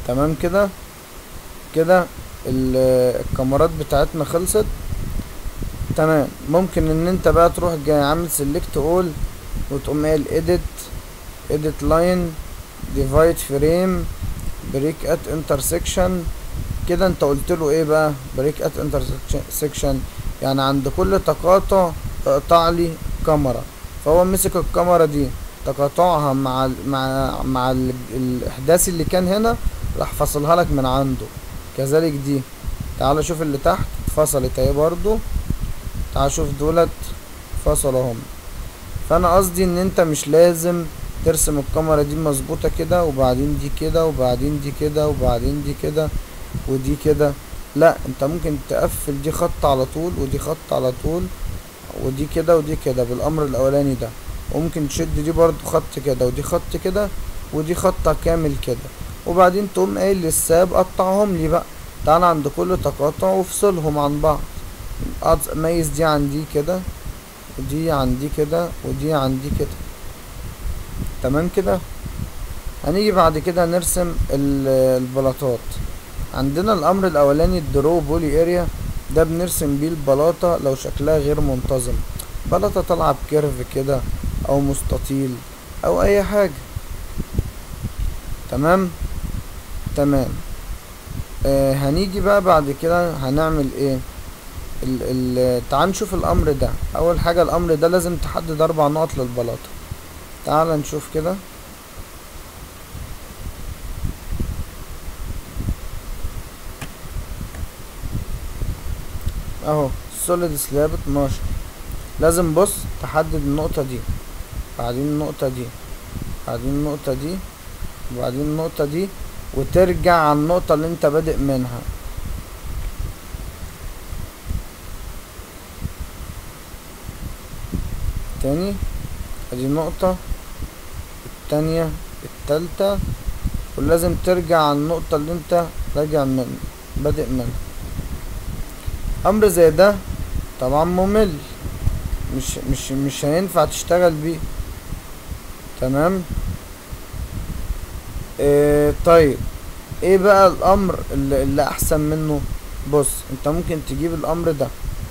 تمام كده كده ال- الكاميرات بتاعتنا خلصت تمام ممكن ان انت بقى تروح جاي عامل سيلكت اول وتقوم قايل edit edit line divide frame break at intersection كده انت قلت له ايه بقى break at intersection يعني عند كل تقاطع اقطع لي كاميرا فهو مسك الكاميرا دي تقاطعها مع ال مع مع ال الاحداث اللي كان هنا راح فصلها لك من عنده كذلك دي تعال شوف اللي تحت اتفصلت اهي برضو تعال شوف دولت فصلوا هم فانا قصدي ان انت مش لازم ترسم الكاميرا دي مظبوطه كده وبعدين دي كده وبعدين دي كده وبعدين دي كده ودي كده لا انت ممكن تقفل دي خط على طول ودي خط على طول ودي كده ودي كده بالامر الاولاني ده وممكن تشد دي برضو خط كده ودي خط كده ودي خطة كامل كده وبعدين تقوم قايل للساب قطعهم لي بقى تعال عند كل تقاطع وافصلهم عن بعض أقعد ميز دي عن دي كده ودي عن دي كده ودي عن دي كده تمام كده هنيجي بعد كده نرسم ال- البلاطات عندنا الامر الاولاني الدرو بولي اريا ده بنرسم بيه البلاطة لو شكلها غير منتظم بلاطة طالعة بكيرف كده او مستطيل او اي حاجة تمام تمام آه هنيجي بقى بعد كده هنعمل ايه ال ال تعال نشوف الامر ده اول حاجة الامر ده لازم تحدد اربع نقط للبلاطة تعال نشوف كده اهو سوليد سلاب 12 لازم بص تحدد النقطة دي بعدين النقطة دي بعدين النقطة دي وبعدين النقطة دي وترجع على النقطة اللي انت بادئ منها تاني ادي النقطة التانية التالتة ولازم ترجع على النقطة اللي انت راجع من بادئ منها امر زي ده طبعا ممل مش مش مش هينفع تشتغل بيه تمام إيه طيب ايه بقى الامر اللي, اللي احسن منه بص انت ممكن تجيب الامر ده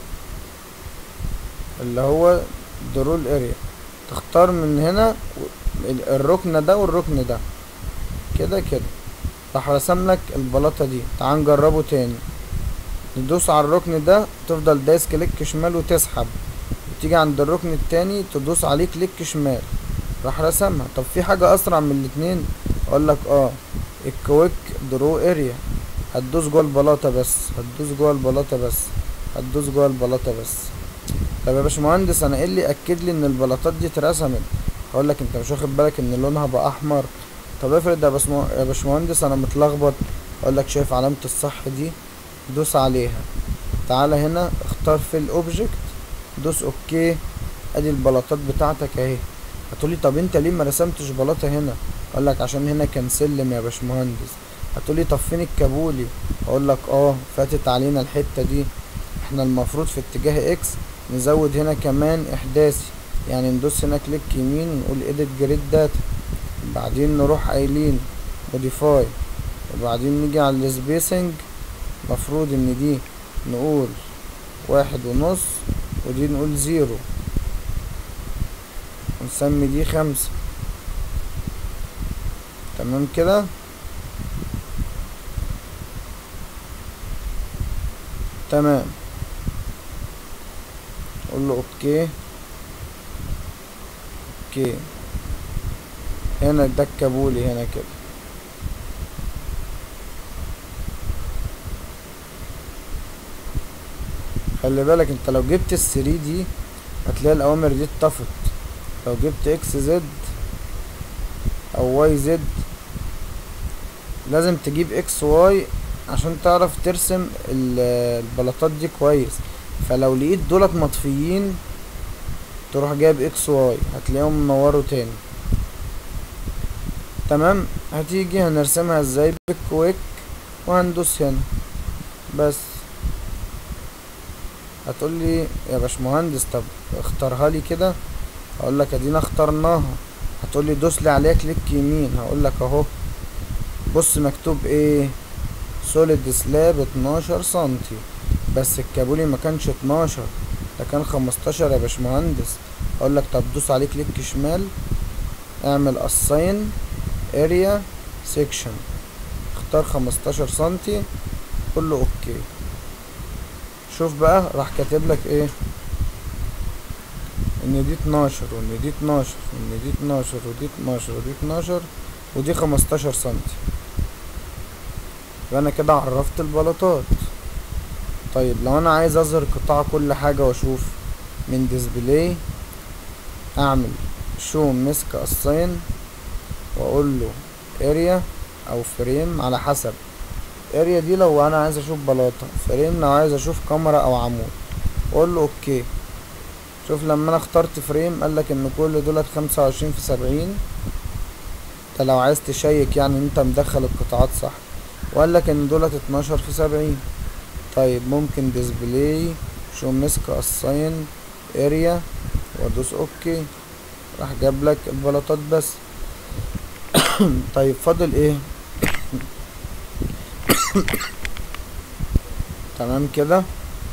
اللي هو درول اريا تختار من هنا و- ال- الركن ده والركن ده كده كده راح رسم لك البلاطة دي تعال نجربه تاني ندوس على الركن ده تفضل دايس كليك شمال وتسحب وتيجي عند الركن التاني تدوس عليه كليك شمال راح رسمها طب في حاجة اسرع من الاتنين اقول لك اه الكويك درو اريا هتدوس جوه البلاطة بس هتدوس جوه البلاطة بس هتدوس جوه البلاطة بس طب يا باشمهندس انا ايه اللي اكد لي ان البلاطات دي اترسمت هقول لك انت مش واخد بالك ان لونها بقى احمر طب افرض يا باشمه- يا باشمهندس انا متلخبط اقول لك شايف علامة الصح دي دوس عليها تعالى هنا اختار في الاوبجكت دوس اوكي ادي البلاطات بتاعتك اهي هتقولي طب انت ليه ما رسمتش بلاطه هنا اقول لك عشان هنا كان سلم يا باشمهندس هتقولي طب فين الكابولي اقول لك اه فاتت علينا الحته دي احنا المفروض في اتجاه اكس نزود هنا كمان احداثي يعني ندوس هنا كليك يمين ونقول edit grid data بعدين نروح قايلين modify وبعدين نيجي على السبيسنج مفروض ان دي نقول واحد ونص ودي نقول زيرو ونسمي دي خمسة تمام كده تمام قول له اوكي اوكي هنا ده الكابولي هنا كده خلي بالك انت لو جبت الثري دي هتلاقي الاوامر دي اتطفت لو جبت اكس زد او واي زد لازم تجيب اكس واي عشان تعرف ترسم ال- البلاطات دي كويس فلو لقيت دولت مطفيين تروح جايب اكس واي هتلاقيهم منوروا تاني تمام هتيجي هنرسمها ازاي بالكويك وهندوس هنا بس هتقول لي يا باشمهندس طب اختارها لي كده هقول لك ادينا اخترناها هتقول لي دوس لي عليها كليك يمين هقول لك اهو بص مكتوب ايه سوليد سلاب اتناشر سنتي بس الكابولي ما كانش اتناشر ده كان خمستاشر يا باشمهندس اقول لك طب دوس عليه كليك شمال اعمل اساين اريا سيكشن اختار خمستاشر سنتي قول له اوكي شوف بقى راح كاتب لك ايه ان دي اتناشر وان دي اتناشر وان دي اتناشر ودي اتناشر ودي اتناشر ودي خمستاشر سنتي يبقى انا كده عرفت البلاطات طيب لو انا عايز اظهر قطاع كل حاجة واشوف من ديسبلاي اعمل شو مسك اساين واقول له اريا او فريم على حسب اريا دي لو انا عايز اشوف بلاطة فريم لو عايز اشوف كاميرا او عمود واقول له اوكي شوف لما انا اخترت فريم قالك ان كل دولت خمسة وعشرين في سبعين ده لو عايز تشيك يعني انت مدخل القطاعات صح وقالك ان دولت اتناشر في سبعين طيب ممكن ديسبلاي شو مسك اساين اريا وادوس اوكي راح جاب لك البلاطات بس طيب فاضل ايه تمام كده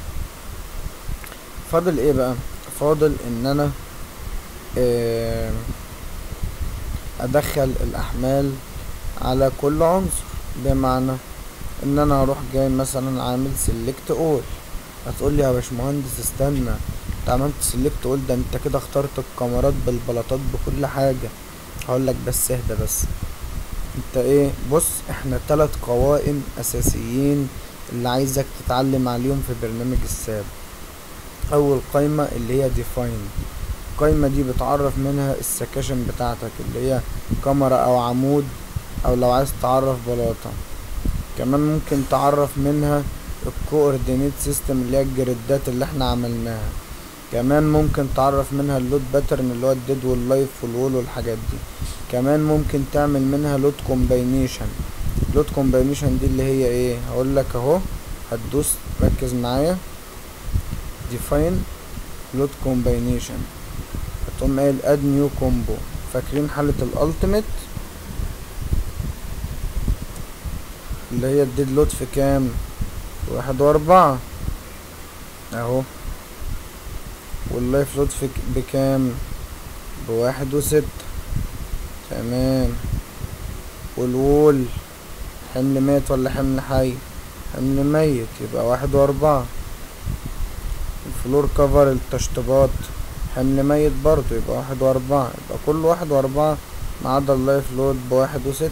فاضل ايه بقى فاضل ان انا آه، ادخل الاحمال على كل عنصر بمعنى ان انا هروح جاي مثلا عامل سيلكت اول هتقول لي يا باشمهندس استنى انت عملت سيلكت اول ده انت كده اخترت الكاميرات بالبلاطات بكل حاجه هقول لك بس اهدى بس انت ايه بص احنا تلات قوائم اساسيين اللي عايزك تتعلم عليهم في برنامج الساب اول قايمة اللي هي define القايمة دي بتعرف منها السكاشن بتاعتك اللي هي كاميرا او عمود او لو عايز تعرف بلاطة كمان ممكن تعرف منها الكوردينيت سيستم اللي هي الجريدات اللي احنا عملناها كمان ممكن تعرف منها اللود باترن اللي هو الديد واللايف والوول والحاجات دي كمان ممكن تعمل منها لود كومباينيشن لود كومباينيشن دي اللي هي ايه هقول لك اهو هتدوس ركز معايا define load combination هتقوم قايل add new combo فاكرين حالة الالتيميت اللي هي الديد لود في كام في واحد واربعة اهو واللايف لود في ك- بكام بواحد وستة تمام والوول حمل ميت ولا حمل حي حمل ميت يبقى واحد واربعة الفلور كفر التشطيبات حمل ميت برضو يبقى واحد واربعة يبقى كل واحد واربعة ما عدا اللايف لود بواحد وستة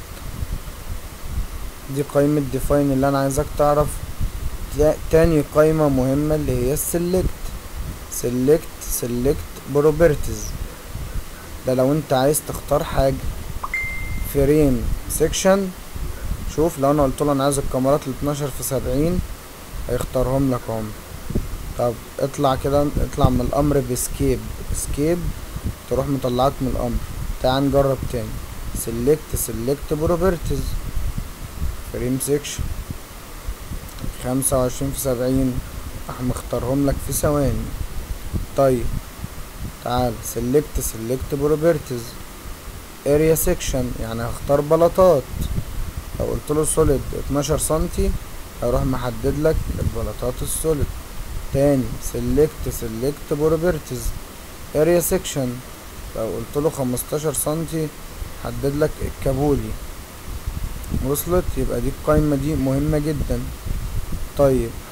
دي قائمة ديفاين اللي انا عايزك تعرف تا- تاني قائمة مهمة اللي هي السلكت سلكت سلكت بروبرتيز ده لو انت عايز تختار حاجة فريم سيكشن شوف لو انا قلت له انا عايز الكاميرات ال 12 في 70 هيختارهم لك هم طب اطلع كده اطلع من الامر بسكيب سكيب تروح مطلعك من الامر تعال نجرب تاني سلكت سلكت بروبرتيز فريم سيكشن خمسة وعشرين في سبعين راح مختارهم لك في ثواني طيب تعال سلكت سلكت بروبرتيز اريا سيكشن يعني هختار بلاطات لو قلت له سوليد 12 سنتي هيروح محدد لك البلاطات السوليد تاني سلكت سلكت بروبرتيز اريا سيكشن لو قلت له 15 سنتي حدد لك الكابولي وصلت يبقى دي القايمة دي مهمة جدا طيب